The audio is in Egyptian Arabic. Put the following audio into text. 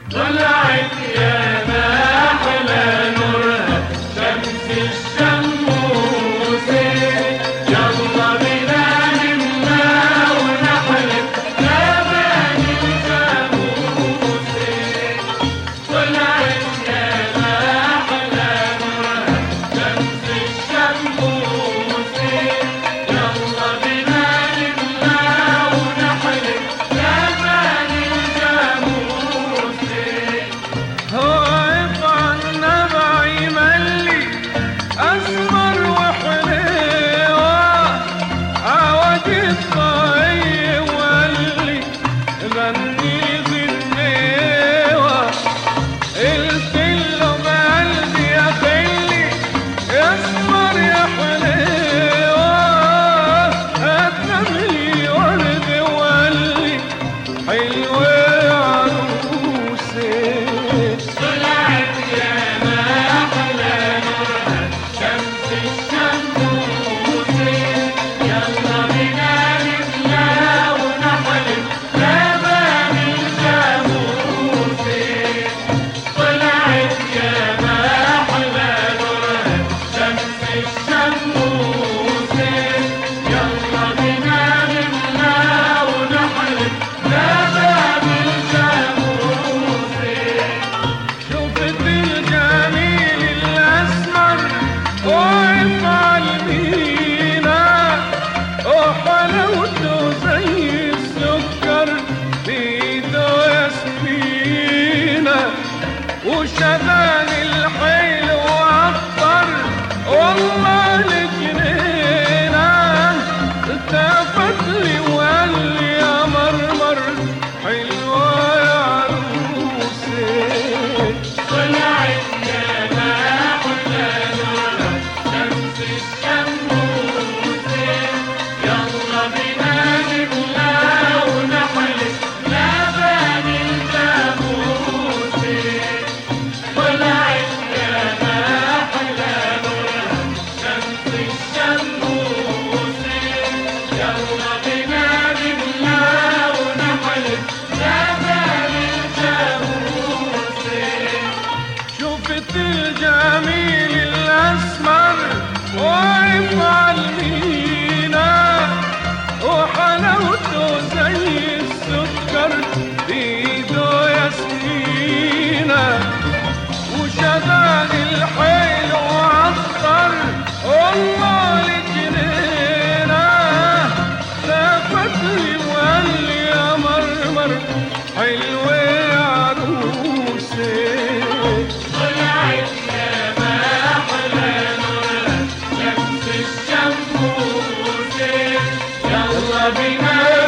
طلعت يا ما أحلى نورها شمس الشموس يلا بنا نمنا ونحلف لبن الجاموس طلعت يا ما أحلى نورها شمس الشموس يلا بنا نمنا ونحلف لبن الجاموس واقف عالنبع يملي أسمر وحليوة عوج الطريق واللي غني غنيوة قلت له بقلبي يا خلي يا اسمر يا حليوة هتنملي ورد واللي حلوة يا عروسي طلعت يا ما أحلى نورها شمس الشموس يلا بنا نملا ونحلف لبن الجاموس طلعت يا ما أحلى نورها شمس الشموس يلا بنا نملا ونحلف لبن الجاموس شفت الجميل الأسمر واقف عالمينا وحلاوته زي السكر بإيده ياسمينة وشبان الحلو أكتر والله لجنينة التفت لي وقال لي يا مرمر حلوة يا عروسي طلعت يا ما أحلى نورها شمس الشموس يلا بنا نملا ونحلف لبن الجاموس طلعت يا ما أحلى نورها شمس الشموس يلا بنا نملا ونحلف لبن الجاموس شفت الجميل الأسمر واقف عالمينا وحلاوته زي السكر بإيده ياسمينة وشبان الحلو عطر والله لجنينة لفت لي وقال لي يا مرمر حلوة يا عروسي طلعت يا ما أحلى نورها شمس الشموس يلا بنا